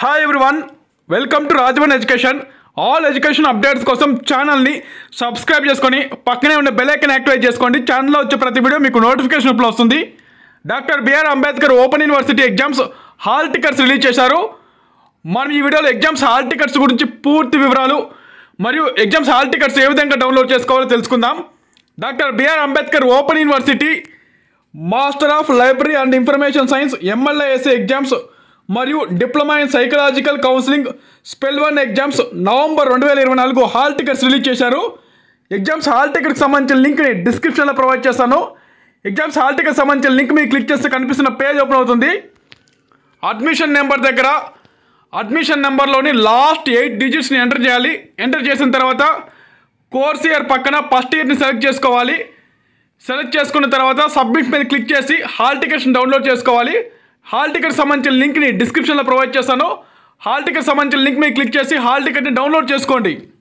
hi everyone welcome to Rajavan education all education updates కోసం ఛానల్ని subscribe చేసుకొని పక్కనే ఉన్న బెల్ ఐకన్ యాక్టివేట్ చేసుకోండి ఛానల్లో వచ్చే ప్రతి వీడియో మీకు నోటిఫికేషన్ ఇప్పుడు వస్తుంది doctor BR Ambedkar Open University exams hall tickets release చేశారు మనం ఈ వీడియోలో ఎగ్జామ్స్ హాల్ టికెట్స్ గురించి పూర్తి వివరాలు మరియు ఎగ్జామ్స్ హాల్ టికెట్స్ ఏ విధంగా డౌన్లోడ్ చేసుకోవాలో తెలుసుకుందాం doctor BR Ambedkar Open University master of library and information science MLASA exams మరియు diploma in psychological counselling spell one exams November రెండు వేల ఇరవై నాలుగు హాల్ టికెట్స్ రిలీజ్ చేశారు ఎగ్జామ్స్ హాల్ టికెట్కి సంబంధించిన లింక్ని డిస్క్రిప్షన్లో ప్రొవైడ్ చేస్తాను ఎగ్జామ్స్ హాల్ టికెట్ సంబంధించిన లింక్ మీరు క్లిక్ చేస్తే కనిపిస్తున్న పేజ్ ఓపెన్ అవుతుంది అడ్మిషన్ నెంబర్ దగ్గర అడ్మిషన్ నెంబర్లోని లాస్ట్ ఎయిట్ డిజిట్స్ని ఎంటర్ చేయాలి ఎంటర్ చేసిన తర్వాత కోర్స్ ఇయర్ పక్కన ఫస్ట్ ఇయర్ని సెలెక్ట్ చేసుకోవాలి సెలెక్ట్ చేసుకున్న తర్వాత సబ్మిట్ మీద క్లిక్ చేసి హాల్ టికెట్స్ని డౌన్లోడ్ చేసుకోవాలి హాల్ టికెట్ సంబంధించిన లింక్ని డిస్క్రిప్షన్లో ప్రొవైడ్ చేస్తాను హాల్ టికెట్ సంబంధించిన లింక్ మీద క్లిక్ చేసి హాల్ టికెట్ని డౌన్లోడ్ చేసుకోండి